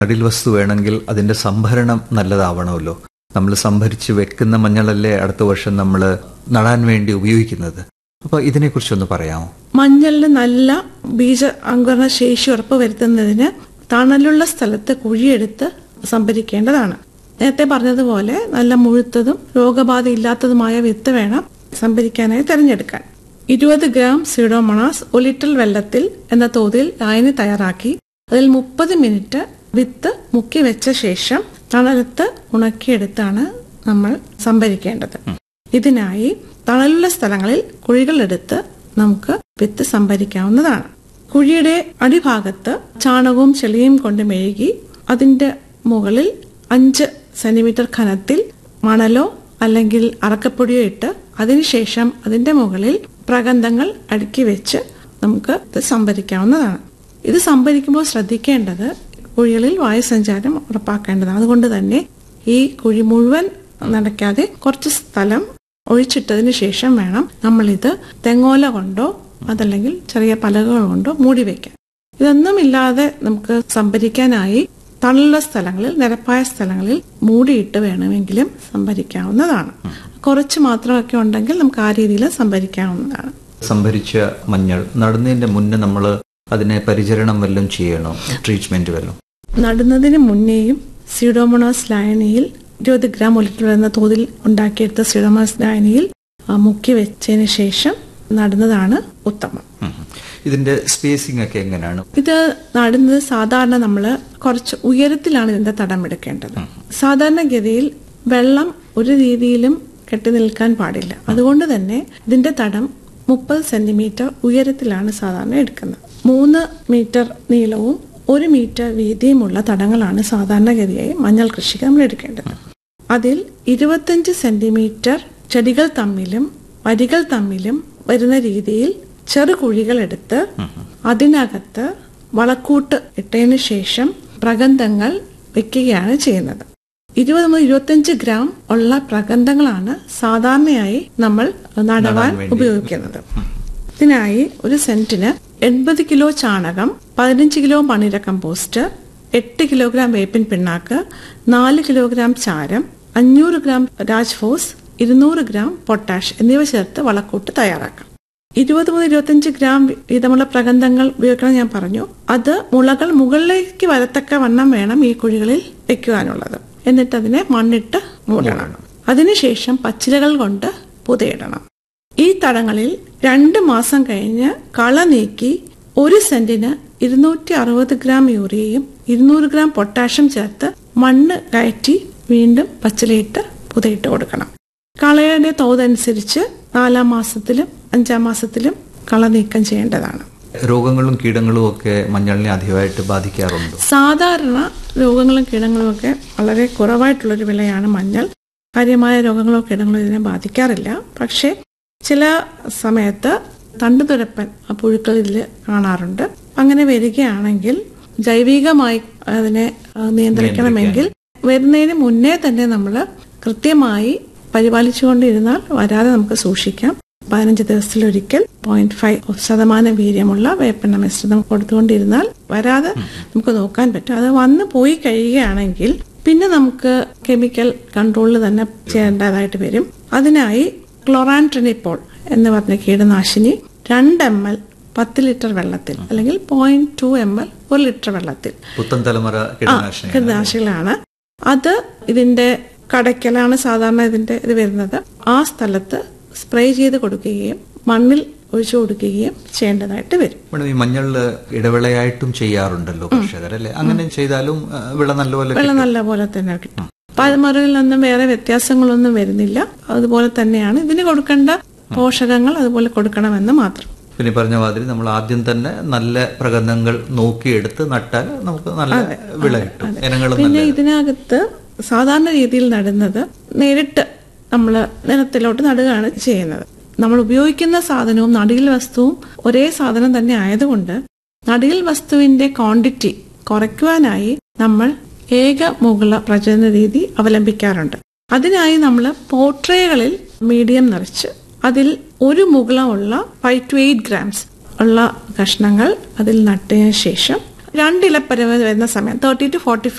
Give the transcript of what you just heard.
നടിൽ വസ്തു വേണമെങ്കിൽ അതിന്റെ സംഭരണം നല്ലതാവണമല്ലോ നമ്മൾ സംഭരിച്ച് വെക്കുന്ന മഞ്ഞളല്ലേ അടുത്ത വർഷം നമ്മൾ നടാൻ വേണ്ടി ഉപയോഗിക്കുന്നത് അപ്പൊ ഇതിനെക്കുറിച്ചൊന്ന് പറയാമോ മഞ്ഞളിന് നല്ല ബീജ അങ്കുരണ ശേഷി ഉറപ്പുവരുത്തുന്നതിന് തണലുള്ള സ്ഥലത്ത് കുഴിയെടുത്ത് സംഭരിക്കേണ്ടതാണ് നേരത്തെ പറഞ്ഞതുപോലെ നല്ല മുഴുത്തതും രോഗബാധ ഇല്ലാത്തതുമായ വിത്ത് വേണം സംഭരിക്കാനായി തിരഞ്ഞെടുക്കാൻ ഇരുപത് ഗ്രാം സീഡോമോണാസ് ഒരു ലിറ്റർ വെള്ളത്തിൽ എന്ന തോതിൽ ലായനി തയ്യാറാക്കി അതിൽ മുപ്പത് മിനിറ്റ് വിത്ത് മുക്കി വെച്ച ശേഷം തണലത്ത് ഉണക്കിയെടുത്താണ് നമ്മൾ സംഭരിക്കേണ്ടത് ഇതിനായി തണലുള്ള സ്ഥലങ്ങളിൽ കുഴികളെടുത്ത് നമുക്ക് വിത്ത് സംഭരിക്കാവുന്നതാണ് കുഴിയുടെ അടിഭാഗത്ത് ചാണകവും ചെളിയും കൊണ്ട് മെഴുകി അതിന്റെ മുകളിൽ അഞ്ച് സെന്റിമീറ്റർ ഖനത്തിൽ മണലോ അല്ലെങ്കിൽ അറക്കപ്പൊടിയോ ഇട്ട് അതിനുശേഷം അതിന്റെ മുകളിൽ പ്രഗന്ധങ്ങൾ അടുക്കി വെച്ച് നമുക്ക് ഇത് സംഭരിക്കാവുന്നതാണ് ഇത് സംഭരിക്കുമ്പോൾ ശ്രദ്ധിക്കേണ്ടത് കുഴികളിൽ വായുസഞ്ചാരം ഉറപ്പാക്കേണ്ടതാണ് അതുകൊണ്ട് തന്നെ ഈ കുഴി മുഴുവൻ നടക്കാതെ കുറച്ച് സ്ഥലം ഒഴിച്ചിട്ടതിന് ശേഷം വേണം നമ്മളിത് തെങ്ങോല കൊണ്ടോ അതല്ലെങ്കിൽ ചെറിയ പലകകൾ കൊണ്ടോ മൂടി വയ്ക്കാൻ ഇതൊന്നും ഇല്ലാതെ നമുക്ക് സംഭരിക്കാനായി തണലുള്ള സ്ഥലങ്ങളിൽ നിരപ്പായ സ്ഥലങ്ങളിൽ മൂടിയിട്ട് വേണമെങ്കിലും സംഭരിക്കാവുന്നതാണ് കുറച്ച് മാത്രമൊക്കെ ഉണ്ടെങ്കിൽ നമുക്ക് ആ രീതിയിൽ സംഭരിക്കാവുന്നതാണ് സംഭരിച്ച മഞ്ഞൾ നടുന്നതിന്റെ മുന്നേ നമ്മൾ അതിനെ പരിചരണം വല്ലതും ചെയ്യണോ ട്രീറ്റ്മെന്റ് വല്ലതും നടുന്നതിന് മുന്നേയും സീഡോമോണാസ് ലായനിയിൽ ഇരുപത് ഗ്രാം ഒലിറ്റർ എന്ന തോതിൽ ഉണ്ടാക്കിയെടുത്ത സീഡോമോണാസ് ലായനിയിൽ ആ, മുക്കി വെച്ചതിന് ശേഷം നടുന്നതാണ് ഉത്തമം ഉം. ഇതിന്റെ സ്പേസിംഗ് ഒക്കെ എങ്ങനെയാണ് ഇത് നടുന്നത് സാധാരണ നമ്മൾ കുറച്ച് ഉയരത്തിലാണ് ഇതിന്റെ തടം എടുക്കേണ്ടത് സാധാരണഗതിയിൽ വെള്ളം ഒരു രീതിയിലും കെട്ടി നിൽക്കാൻ പാടില്ല അതുകൊണ്ട് തന്നെ ഇതിന്റെ തടം മുപ്പത് സെന്റിമീറ്റർ ഉയരത്തിലാണ് സാധാരണ എടുക്കുന്നത് മൂന്ന് മീറ്റർ നീളവും ഒരു മീറ്റർ വീതിയുമുള്ള തടങ്ങളാണ് സാധാരണഗതിയായി മഞ്ഞൾ കൃഷിക്ക് നമ്മൾ എടുക്കേണ്ടത് അതിൽ ഇരുപത്തഞ്ച് സെന്റിമീറ്റർ ചെടികൾ തമ്മിലും വരികൾ തമ്മിലും വരുന്ന രീതിയിൽ ചെറു കുഴികൾ എടുത്ത് അതിനകത്ത് വളക്കൂട്ട് ഇട്ടതിനു ശേഷം പ്രഗന്ധങ്ങൾ വെക്കുകയാണ് ചെയ്യുന്നത് ഇരുപത് മുതൽ ഇരുപത്തഞ്ച് ഗ്രാം ഉള്ള പ്രഗന്ധങ്ങളാണ് സാധാരണയായി നമ്മൾ നടുവാൻ വേണ്ടി. ഉപയോഗിക്കുന്നത് ഇതിനായി ഒരു സെന്റിന് എൺപത് കിലോ ചാണകം പതിനഞ്ച് കിലോ മണിര കമ്പോസ്റ്റ് എട്ട് കിലോഗ്രാം വേപ്പിൻ പിണ്ണാക്ക് നാല് കിലോഗ്രാം ചാരം അഞ്ഞൂറ് ഗ്രാം രാജ്ഫോസ് ഇരുന്നൂറ് ഗ്രാം പൊട്ടാഷ് എന്നിവ ചേർത്ത് വളക്കൂട്ട് തയ്യാറാക്കാം ഇരുപത് മുതൽ ഇരുപത്തഞ്ച് ഗ്രാം വീതമുള്ള പ്രഗന്ധങ്ങൾ ഉപയോഗിക്കണം ഞാൻ പറഞ്ഞു അത് മുളകൾ മുകളിലേക്ക് വരത്തക്ക വണ്ണം വേണം ഈ കുഴികളിൽ വെക്കുവാനുള്ളത് എന്നിട്ട് അതിനെ മണ്ണിട്ട് മൂടണം അതിനുശേഷം പച്ചിലകൾ കൊണ്ട് പുതയിടണം ഈ തടങ്ങളിൽ രണ്ട് മാസം കഴിഞ്ഞ് കള നീക്കി ഒരു സെന്റിന് ഇരുന്നൂറ്റി അറുപത് ഗ്രാം യൂറിയയും ഇരുന്നൂറ് ഗ്രാം പൊട്ടാഷ്യം ചേർത്ത് മണ്ണ് കയറ്റി വീണ്ടും പച്ചിലയിട്ട് പുതയിട്ട് കൊടുക്കണം കളയുടെ തോതനുസരിച്ച് നാലാം മാസത്തിലും അഞ്ചാം മാസത്തിലും കള നീക്കം ചെയ്യേണ്ടതാണ് രോഗങ്ങളും കീടങ്ങളും ഒക്കെ മഞ്ഞളിനെ അധികമായിട്ട് ബാധിക്കാറുണ്ട് സാധാരണ രോഗങ്ങളും കീടങ്ങളും ഒക്കെ വളരെ കുറവായിട്ടുള്ളൊരു വിളയാണ് മഞ്ഞൾ കാര്യമായ രോഗങ്ങളോ കീടങ്ങളോ ഇതിനെ ബാധിക്കാറില്ല പക്ഷേ ചില സമയത്ത് തണ്ടുതുരപ്പൻ ആ പുഴുക്കൾ ഇതിൽ കാണാറുണ്ട് അങ്ങനെ വരികയാണെങ്കിൽ ജൈവികമായി അതിനെ ആ, നിയന്ത്രിക്കണമെങ്കിൽ വരുന്നതിന് മുന്നേ തന്നെ നമ്മൾ കൃത്യമായി പരിപാലിച്ചുകൊണ്ടിരുന്നാൽ വരാതെ നമുക്ക് സൂക്ഷിക്കാം പതിനഞ്ച് ദിവസത്തിലൊരിക്കൽ പോയിന്റ് ഫൈവ് ശതമാനം വീര്യമുള്ള വേപ്പെണ്ണ മിശ്രിതം കൊടുത്തുകൊണ്ടിരുന്നാൽ വരാതെ നമുക്ക് നോക്കാൻ പറ്റും അത് വന്ന് പോയി കഴിയുകയാണെങ്കിൽ പിന്നെ നമുക്ക് കെമിക്കൽ കൺട്രോളിൽ തന്നെ ചെയ്യേണ്ടതായിട്ട് വരും അതിനായി ക്ലോറാൻട്രിനിപ്പോൾ എന്ന് പറഞ്ഞ കീടനാശിനി രണ്ട് എം എൽ പത്ത് ലിറ്റർ വെള്ളത്തിൽ അല്ലെങ്കിൽ പോയിന്റ് ടു എം എൽ ഒരു ലിറ്റർ വെള്ളത്തിൽ പുത്തൻ തലമുറ കീടനാശിനി കീടനാശികളാണ് അത് ഇതിന്റെ കടയ്ക്കലാണ് സാധാരണ ഇതിന്റെ ഇത് വരുന്നത് ആ സ്ഥലത്ത് സ്പ്രേ ചെയ്ത് കൊടുക്കുകയും മണ്ണിൽ ഒഴിച്ചു കൊടുക്കുകയും ചെയ്യേണ്ടതായിട്ട് വരും മേഡം ഈ മഞ്ഞളില് ഇടവിളയായിട്ടും ചെയ്യാറുണ്ടല്ലോ കർഷകർ അല്ലെ അങ്ങനെ ചെയ്താലും ആ, വിള നല്ലപോലെ വെള്ളം നല്ല പോലെ തന്നെ കിട്ടും പഴമറിയിൽ നിന്നും വേറെ വ്യത്യാസങ്ങളൊന്നും വരുന്നില്ല അതുപോലെ തന്നെയാണ് ഇതിന് കൊടുക്കേണ്ട പോഷകങ്ങൾ അതുപോലെ കൊടുക്കണമെന്ന് മാത്രം പിന്നെ ഈ പറഞ്ഞ മാതിരി നമ്മൾ ആദ്യം തന്നെ നല്ല പ്രകന്ധങ്ങൾ നോക്കിയെടുത്ത് നട്ടാൽ നമുക്ക് നല്ല വിള കിട്ടും ഇനങ്ങളും പിന്നെ നല്ല ഇതിനകത്ത് സാധാരണ രീതിയിൽ നടുന്നത് നേരിട്ട് നമ്മൾ നിലത്തിലോട്ട് നടുകയാണ് ചെയ്യുന്നത് നമ്മൾ ഉപയോഗിക്കുന്ന സാധനവും നടിയിൽ വസ്തുവും ഒരേ സാധനം തന്നെ ആയതുകൊണ്ട് നടിയിൽ വസ്തുവിന്റെ ക്വാണ്ടിറ്റി കുറയ്ക്കുവാനായി നമ്മൾ ഏക മുകള പ്രചരണ രീതി അവലംബിക്കാറുണ്ട് അതിനായി നമ്മൾ പോട്രേകളിൽ മീഡിയം നിറച്ച് അതിൽ ഒരു മുകളമുള്ള ഫൈവ് ടു എയ്റ്റ് ഗ്രാംസ് ഉള്ള കഷ്ണങ്ങൾ അതിൽ നട്ടതിന് ശേഷം രണ്ടിലപ്പരവ് വരുന്ന സമയം തേർട്ടി ടു ഫോർട്ടി